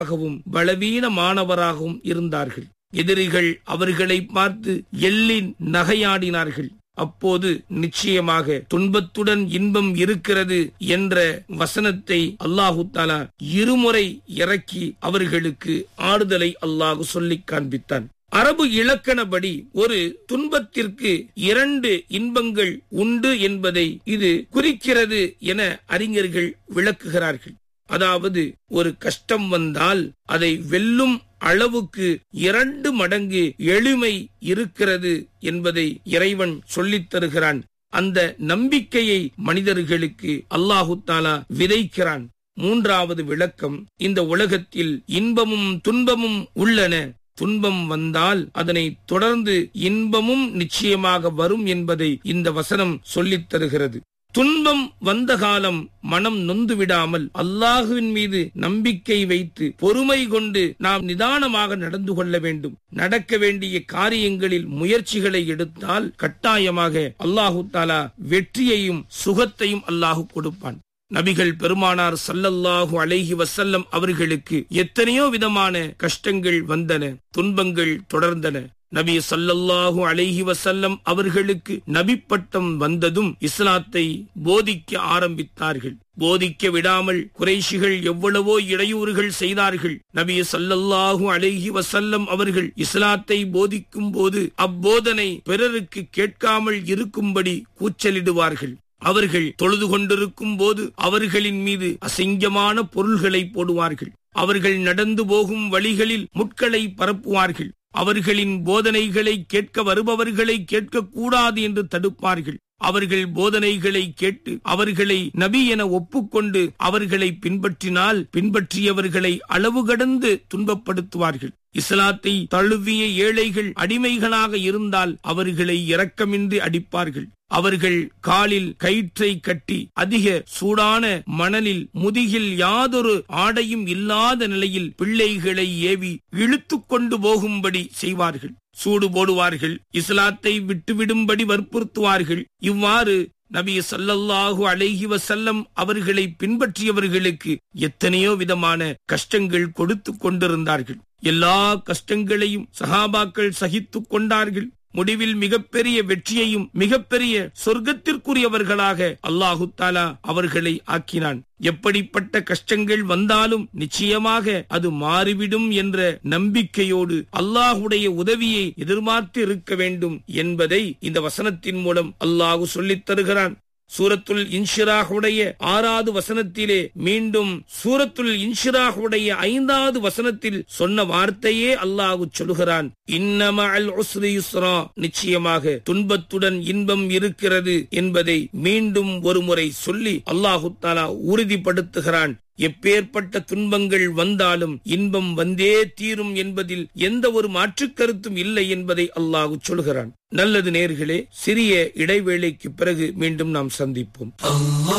ஆகவும் பலவீனமானவராகவும் இருந்தார்கள் எதிரிகள் அவர்களை பார்த்து எள்ளி நகையாடினார்கள் அப்போது நிச்சயமாக துன்பத்துடன் இன்பம் இருக்கிறது என்ற வசனத்தை அல்லாஹு தாலா இருமுறை இறக்கி அவர்களுக்கு ஆறுதலை அல்லாஹு சொல்லிக் காண்பித்தான் அரபு இலக்கணப்படி ஒரு துன்பத்திற்கு இரண்டு இன்பங்கள் உண்டு என்பதை இது குறிக்கிறது என அறிஞர்கள் விளக்குகிறார்கள் அதாவது ஒரு கஷ்டம் வந்தால் அதை வெல்லும் அளவுக்கு இரண்டு மடங்கு எளிமை இருக்கிறது என்பதை இறைவன் சொல்லித் தருகிறான் அந்த நம்பிக்கையை மனிதர்களுக்கு அல்லாஹு தாலா விதைக்கிறான் மூன்றாவது விளக்கம் இந்த உலகத்தில் இன்பமும் துன்பமும் உள்ளன துன்பம் வந்தால் அதனை தொடர்ந்து இன்பமும் நிச்சயமாக வரும் என்பதை இந்த வசனம் சொல்லித் தருகிறது துன்பம் வந்த காலம் மனம் நொந்து விடாமல் அல்லாஹுவின் மீது நம்பிக்கை வைத்து பொறுமை கொண்டு நாம் நிதானமாக நடந்து கொள்ள வேண்டும் நடக்க வேண்டிய காரியங்களில் முயற்சிகளை எடுத்தால் கட்டாயமாக அல்லாஹு தாலா வெற்றியையும் சுகத்தையும் அல்லாஹு கொடுப்பான் நபிகள் பெருமானார் சல்லல்லாஹு அலைஹி வசல்லம் அவர்களுக்கு எத்தனையோ விதமான கஷ்டங்கள் வந்தன துன்பங்கள் தொடர்ந்தன நபி சல்லல்லாஹு அலைஹி வசல்லம் அவர்களுக்கு நபி பட்டம் வந்ததும் இஸ்லாத்தை போதிக்க ஆரம்பித்தார்கள் போதிக்க விடாமல் குறைஷிகள் எவ்வளவோ இடையூறுகள் செய்தார்கள் நபி சல்லல்லாஹு அலைஹி வசல்லம் அவர்கள் இஸ்லாத்தை போதிக்கும் போது அப்போதனை பிறருக்கு கேட்காமல் இருக்கும்படி கூச்சலிடுவார்கள் அவர்கள் தொழுது கொண்டிருக்கும் போது அவர்களின் மீது அசிங்கமான பொருள்களை போடுவார்கள் அவர்கள் நடந்து போகும் வழிகளில் முட்களை பரப்புவார்கள் அவர்களின் போதனைகளை கேட்க வருபவர்களை கேட்கக்கூடாது என்று தடுப்பார்கள் அவர்கள் போதனைகளை கேட்டு அவர்களை நபி என ஒப்புக்கொண்டு அவர்களை பின்பற்றினால் பின்பற்றியவர்களை அளவு கடந்து துன்பப்படுத்துவார்கள் இஸ்லாத்தை தழுவிய ஏழைகள் அடிமைகளாக இருந்தால் அவர்களை இரக்கமின்றி அடிப்பார்கள் அவர்கள் காலில் கயிற்றை கட்டி அதிக சூடான மணலில் முதுகில் யாதொரு ஆடையும் இல்லாத நிலையில் பிள்ளைகளை ஏவி இழுத்து கொண்டு போகும்படி செய்வார்கள் சூடு போடுவார்கள் இஸ்லாத்தை விட்டுவிடும்படி வற்புறுத்துவார்கள் இவ்வாறு நபி சல்லல்லாஹு அலைஹி வசல்லம் அவர்களை பின்பற்றியவர்களுக்கு எத்தனையோ விதமான கஷ்டங்கள் கொடுத்து கொண்டிருந்தார்கள் எல்லா கஷ்டங்களையும் சஹாபாக்கள் சகித்துக் கொண்டார்கள் முடிவில் மிகப்பெரிய வெற்றியையும் மிகப்பெரிய சொர்க்கத்திற்குரியவர்களாக அல்லாஹு தாலா அவர்களை ஆக்கினான் எப்படிப்பட்ட கஷ்டங்கள் வந்தாலும் நிச்சயமாக அது மாறிவிடும் என்ற நம்பிக்கையோடு அல்லாஹுடைய உதவியை எதிர்பார்த்து இருக்க வேண்டும் என்பதை இந்த வசனத்தின் மூலம் அல்லாஹு சொல்லித் தருகிறான் சூரத்துல் இன்ஷிராஹுடைய ஆறாவது வசனத்திலே மீண்டும் சூரத்துல் இன்ஷிராஹுடைய ஐந்தாவது வசனத்தில் சொன்ன வார்த்தையே அல்லாஹு சொல்கிறான் இன்னமஅல் உஸ்ரி யுஸ்ரா நிச்சயமாக துன்பத்துடன் இன்பம் இருக்கிறது என்பதை மீண்டும் ஒருமுறை சொல்லி அல்லாஹு தாலா உறுதிப்படுத்துகிறான் எப்பேற்பட்ட துன்பங்கள் வந்தாலும் இன்பம் வந்தே தீரும் என்பதில் எந்த ஒரு மாற்றுக் கருத்தும் இல்லை என்பதை அல்லாஹு சொல்கிறான் நல்லது நேர்களே சிறிய இடைவேளைக்கு பிறகு மீண்டும் நாம் சந்திப்போம்